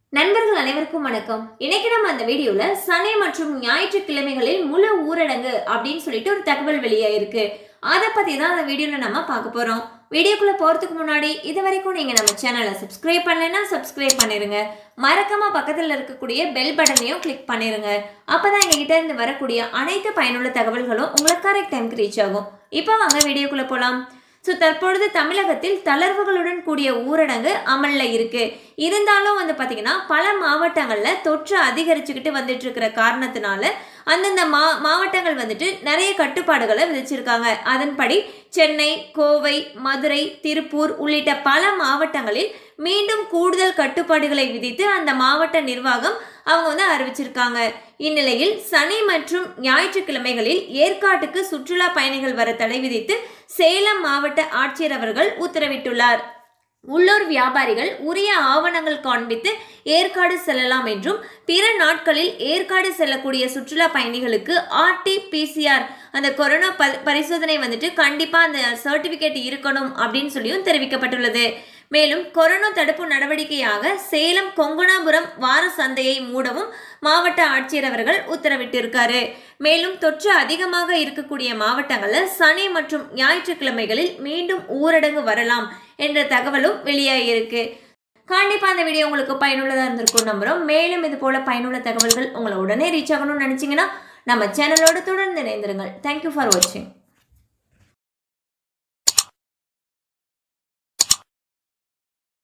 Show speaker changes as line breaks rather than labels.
நண்பர்கள் அனைவருக்கும் வணக்கம் இன்னைக்கு நம்ம அந்த வீடியோல சனி மற்றும் ஞாயிற்றுக்கிழமைகளில் முழு ஊரடங்கு அப்படின்னு சொல்லிட்டு ஒரு தகவல் வெளியாயிருக்கு அதை பத்தி தான் அந்த வீடியோல நம்ம பார்க்க போறோம் வீடியோக்குள்ள போறதுக்கு முன்னாடி இது வரைக்கும் நீங்க நம்ம சேனலை சப்ஸ்கிரைப் பண்ணலைன்னா சப்ஸ்கிரைப் பண்ணிருங்க மறக்காம பக்கத்துல இருக்கக்கூடிய பெல் பட்டனையும் கிளிக் பண்ணிருங்க அப்பதான் எங்க கிட்ட இருந்து வரக்கூடிய அனைத்து பயனுள்ள தகவல்களும் உங்களுக்கு கரெக்ட் டைம்க்கு ரீச் ஆகும் இப்போ வாங்க வீடியோக்குள்ள போலாம் ஸோ தற்பொழுது தமிழகத்தில் தளர்வுகளுடன் கூடிய ஊரடங்கு அமல்ல இருக்கு இருந்தாலும் வந்து பார்த்தீங்கன்னா பல மாவட்டங்களில் தொற்று அதிகரிச்சுக்கிட்டு வந்துட்டு இருக்கிற காரணத்தினால அந்தந்த மா மாவட்டங்கள் வந்துட்டு நிறைய கட்டுப்பாடுகளை விதிச்சிருக்காங்க அதன்படி சென்னை கோவை மதுரை திருப்பூர் உள்ளிட்ட பல மாவட்டங்களில் மீண்டும் கூடுதல் கட்டுப்பாடுகளை விதித்து அந்த மாவட்ட நிர்வாகம் அவங்க வந்து அறிவிச்சிருக்காங்க இந்நிலையில் சனி மற்றும் ஞாயிற்றுக்கிழமைகளில் ஏற்காட்டுக்கு சுற்றுலா பயணிகள் வர தடை விதித்து சேலம் மாவட்ட ஆட்சியர் அவர்கள் உத்தரவிட்டுள்ளார் உள்ளூர் வியாபாரிகள் உரிய ஆவணங்கள் காண்பித்து ஏற்காடு செல்லலாம் என்றும் பிற நாட்களில் ஏற்காடு செல்லக்கூடிய சுற்றுலா பயணிகளுக்கு ஆர்டி பிசிஆர் அந்த கொரோனா ப பரிசோதனை வந்துட்டு கண்டிப்பாக அந்த சர்டிஃபிகேட் இருக்கணும் அப்படின்னு சொல்லியும் தெரிவிக்கப்பட்டுள்ளது மேலும் கொரோனா தடுப்பு நடவடிக்கையாக சேலம் கொங்குணாபுரம் வார சந்தையை மூடவும் மாவட்ட ஆட்சியர் அவர்கள் உத்தரவிட்டிருக்காரு மேலும் தொற்று அதிகமாக இருக்கக்கூடிய மாவட்டங்களில் சனி மற்றும் ஞாயிற்றுக்கிழமைகளில் மீண்டும் ஊரடங்கு வரலாம் என்ற தகவலும் வெளியாகியிருக்கு கண்டிப்பாக அந்த வீடியோ உங்களுக்கு பயனுள்ளதாக இருந்திருக்கும் நம்புகிறோம் மேலும் இது போல பயனுள்ள தகவல்கள் உங்களை உடனே ரீச் ஆகணும்னு நினச்சிங்கன்னா நம்ம சேனலோடு தொடர்ந்து இணைந்திருங்கள் தேங்க்யூ ஃபார் வாட்சிங்